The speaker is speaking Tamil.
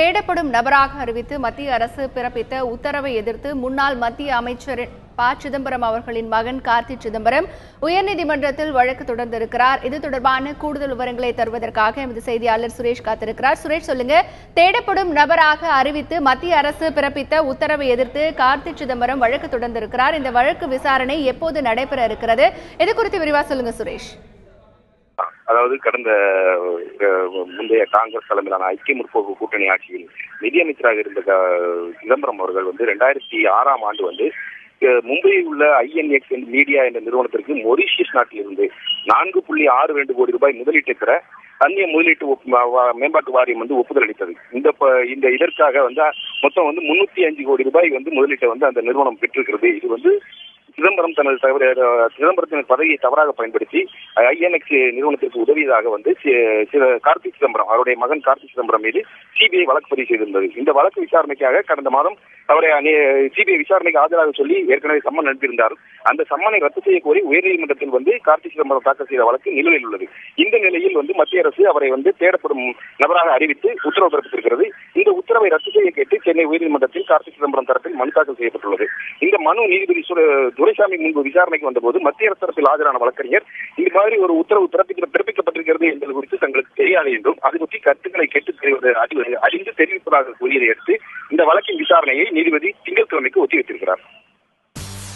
தேடப்படும் நபராக அறிவித்து மத்திய அரசு பிறப்பித்த உத்தரவை எதிர்த்து முன்னாள் மத்திய அமைச்சர் ப சிதம்பரம் அவர்களின் மகன் கார்த்தி சிதம்பரம் உயர்நீதிமன்றத்தில் வழக்கு தொடர்ந்திருக்கிறார் இது தொடர்பான கூடுதல் விவரங்களை தருவதற்காக எமது செய்தியாளர் சுரேஷ் காத்திருக்கிறார் சுரேஷ் சொல்லுங்க தேடப்படும் நபராக அறிவித்து மத்திய அரசு பிறப்பித்த உத்தரவை எதிர்த்து கார்த்தி சிதம்பரம் வழக்கு தொடர்ந்திருக்கிறார் இந்த வழக்கு விசாரணை எப்போது நடைபெற இருக்கிறது இது குறித்து விரிவா சொல்லுங்க சுரேஷ் அதாவது கடந்த அஹ், முந்தைய காங்கிரஸ் தலைமையிலான ஐக்கிய முற்போக்கு கூட்டணி ஆட்சியில் நிதியமைச்சராக இருந்த க- சிதம்பரம் அவர்கள் வந்து ரெண்டாயிரத்தி ஆறாம் ஆண்டு வந்து அஹ், மும்பையில் உள்ள ஐஎன்எக்ஸ் மீடியா என்ற நிறுவனத்திற்கு மொரிஷியஸ் நாட்டிலிருந்து நான்கு புள்ளி ஆறு ரெண்டு கோடி ரூபாய் முதலீட்டை பெற அந்நிய முதலீட்டு ஒப்பு- வா- வா- மேம்பாட்டு வாரியம் வந்து ஒப்புதல் அளித்தது இந்த ப- இந்த இதற்காக வந்து மொத்தம் வந்து முன்னூத்தி அஞ்சு கோடி ரூபாய் வந்து முதலீட்டை வந்து அந்த நிறுவனம் பெற்றிருக்கிறது இது வந்து சிதம்பரம் தனது தவறு சிதம்பரத்தின் பதவியை தவறாக பயன்படுத்தி ஐஎன்எக்ஸ் நிறுவனத்திற்கு உதவியதாக வந்து சி- சி- கார்த்திக் சிதம்பரம் அவருடைய மகன் கார்த்திக் சிதம்பரம் மீது சிபிஐ வழக்கு பதிவு செய்திருந்தது இந்த வழக்கு விசாரணைக்காக கடந்த மாதம் அவரை சிபிஐ விசாரணைக்கு ஆஜராக சொல்லி ஏற்கனவே சம்மன் அனுப்பியிருந்தார் அந்த சம்மனை ரத்து செய்ய கோரி உயர்நீதிமன்றத்தில் வந்து கார்த்திக் சிதம்பரம் தாக்கல் செய்த வழக்கு நிலுவையில் உள்ளது இந்த நிலையில் வந்து மத்திய அரசு அவரை வந்து தேடப்படும் நபராக அறிவித்து உத்தரவு பிறப்பித்திருக்கிறது இந்த உத்தரவை ரத்து செய்ய கேட்டு சென்னை உயர்நீதிமன்றத்தில் கார்த்திக் சிதம்பரம் தரப்பில் மனு தாக்கல் செய்யப்பட்டுள்ளது இந்த மனு நீதிபதி சு- துரைசாமி முன்பு விசாரணைக்கு வந்தபோது மத்திய அரசு தரப்பில் ஆஜரான வழக்கறிஞர் இந்த மாதிரி ஒரு உத்தரவு பிறப்பிக்க பிறப்பிக்கப்பட்டிருக்கிறது என்பது குறித்து தங்களுக்கு தெரியாது என்றும் அது பற்றி கருத்துக்களை கேட்டு தெரிவது அறி- அறிந்து தெரிவிப்பதாக கூறியதை அடுத்து இந்த வழக்கின் விசாரணையை நீதிபதி திங்கட்கிழமைக்கு ஒத்திவைத்திருக்கிறார்